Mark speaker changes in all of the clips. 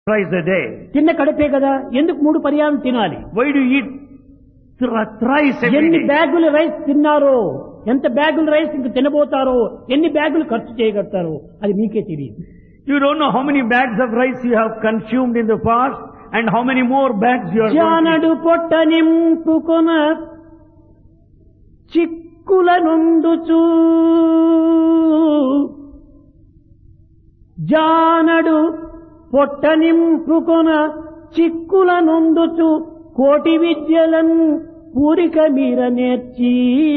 Speaker 1: thrice a day.
Speaker 2: తిన్న కడుపే కదా ఎందుకు మూడు పర్యాయం తినాలి
Speaker 1: Why do you eat thri- thrice every
Speaker 2: ఎన్ని
Speaker 1: day?
Speaker 2: బ్యాగులు రైస్ తిన్నారో ఎంత బ్యాగులు రైస్ ఇంక తినబోతారో ఎన్ని బ్యాగులు ఖర్చు చేయగలుగుతారో అది మీకే తెలియదు
Speaker 1: You don't know how many bags of rice you have consumed in the past and how many more bags you are going to
Speaker 2: జానడు పొట్ట నింపుకొన చిక్కుల నొందుచూ జానడు పొట్ట నింపుకొన చిక్కుల నొందుచు కోటి విద్యలన్ పూరిక మీర నేర్చి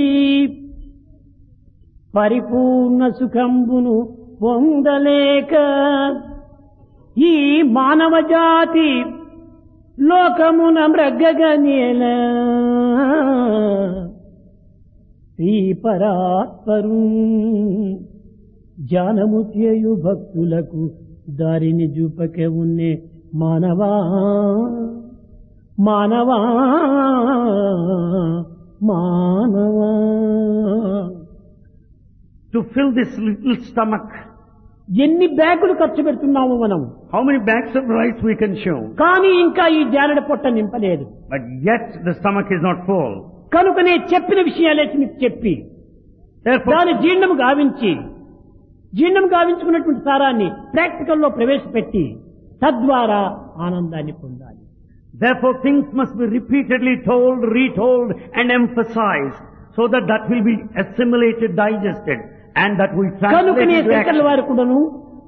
Speaker 2: పరిపూర్ణ సుఖంబును పొందలేక ఈ మానవ జాతి లోకమున మృగగనేల శ్రీ పరాత్పరు జానముత్యయు భక్తులకు దారిని చూపకే ఉన్నే మానవా మానవా మానవా
Speaker 1: to fill this little stomach.
Speaker 2: ఎన్ని బ్యాగులు ఖర్చు పెడుతున్నాము మనం
Speaker 1: How many bags of rice we consume?
Speaker 2: కానీ ఇంకా ఈ జానడ పొట్ట నింపలేదు
Speaker 1: But yet the stomach is not full.
Speaker 2: కనుకనే చెప్పిన విషయాలే మీకు చెప్పి
Speaker 1: Therefore,
Speaker 2: దాని జీర్ణం గావించి జీర్ణం గావించుకున్నటువంటి సారాన్ని ప్రాక్టికల్లో ప్రవేశపెట్టి తద్వారా ఆనందాన్ని పొందాలి
Speaker 1: therefore things must be repeatedly told, retold and emphasized so that that will be assimilated, digested and that will translate
Speaker 2: కనుకనే
Speaker 1: into
Speaker 2: శంకర్ల
Speaker 1: action.
Speaker 2: వారు కూడాను